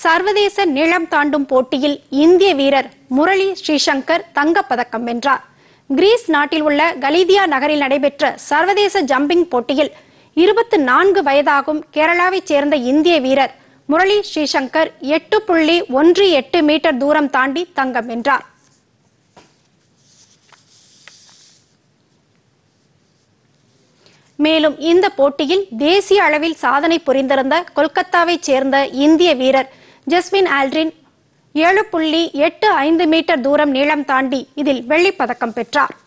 சர்வதேச நீளம் தாண்டும் போட்டியில் இந்திய வீரர் முரளி ஸ்ரீசங்கர் தங்கப்பதக்கம் வென்றார் கிரீஸ் நாட்டில் உள்ள கலீதியா நகரில் நடைபெற்ற சர்வதேச ஜம்பிங் போட்டியில் இருபத்தி நான்கு வயதாகும் கேரளாவைச் சேர்ந்த இந்திய வீரர் முரளி ஸ்ரீசங்கர் எட்டு புள்ளி ஒன்று எட்டு மீட்டர் தூரம் தாண்டி தங்கம் வென்றார் மேலும் இந்த போட்டியில் தேசிய அளவில் சாதனை புரிந்திருந்த கொல்கத்தாவைச் சேர்ந்த இந்திய வீரர் ஜஸ்வின் ஆல்ட்ரின் ஏழு புள்ளி எட்டு ஐந்து மீட்டர் தூரம் நீளம் தாண்டி இதில் வெள்ளிப் பதக்கம் பெற்றார்